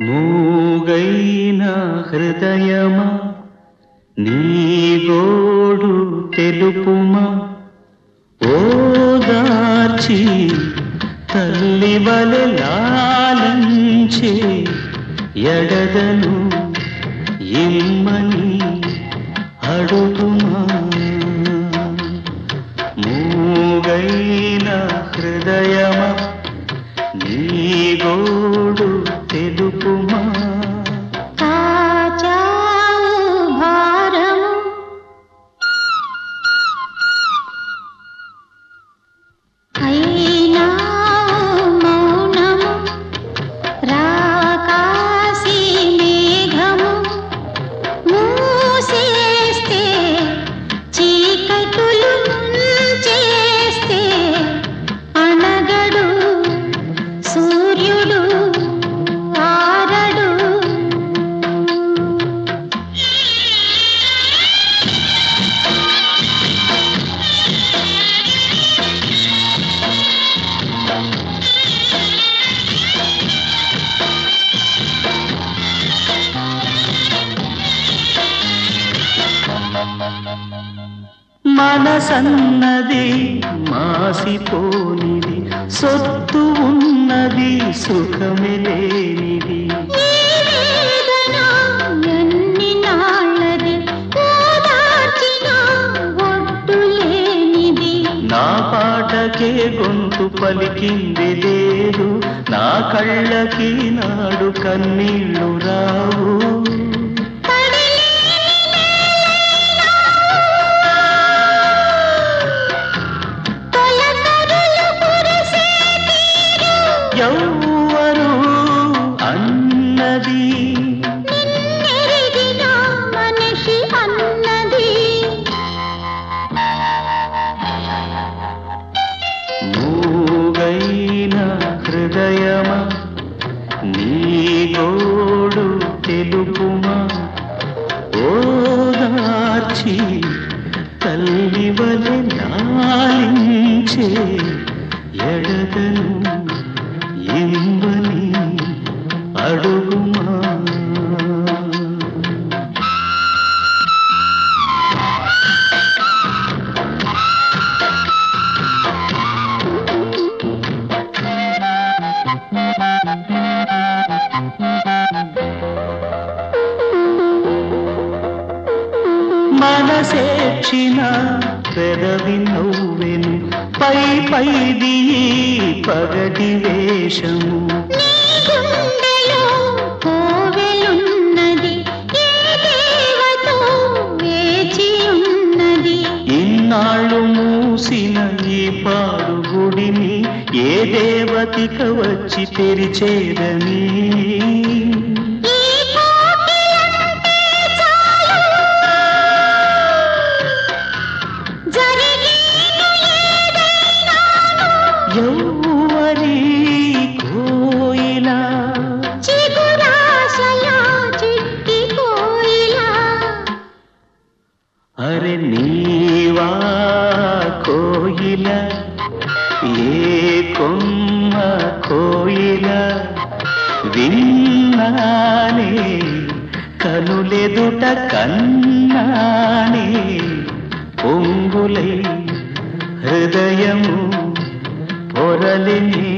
మూగైన హృదయమా నీ గోడు తెలుపుమా ఓదార్చి తల్లి వలె లాలించే ఎడదను ఇమ్మని అడుగుమా మూగైన హృదయమా నీ గోడు తెలుపుమా కాచావు భారము అయినా మౌనము రాకాసి మేఘము మూసేస్తే చీకటులు చేస్తే అనగడు సూర్యుడు ఆరడు మనసన్నది మాసిపోనిది సొత్తు ఉన్నది సుఖమే లేనిది వేదన ఎన్ని నాళ్ళది ఓదార్చిన ఒడ్డు లేనిది నా పాటకే గొంతు పలికింది లేదు నా కళ్ళకి నాడు కన్నీళ్ళు రావు తొలకరులు కురిసే ఎవ్వరు అన్నది నిన్నెరిగిన మనిషి అన్నది మూగైన హృదయమా నీ గోడు తెలుపుమా ఓదార్చి తల్లి వలె లాలించే ఎడదను ఇమ్మని అడుగుమా మనసేర్చిన పెదవి నవ్వెను పై పైది ఈ పగటి వేషము నీ గుండెలో కోవెలున్నది ఏ దేవతో వేచి ఉన్నది ఇన్నాళ్ళు మూసిన ఈ పాడు గుడిని ఏ దేవతిక వచ్చి తెరిచేదని ఈ కోకిలంటే చాలు జరిగేను ఏదైనాను ఎవ్వరి కోయిలా చిగురాశల చిట్టి కోయిలా అరే నీవా కోయిల ఏ కొమ్మ కోయిల విన్నానే కనులెదుట కన్నానే పొంగులై హృదయము పొరలిని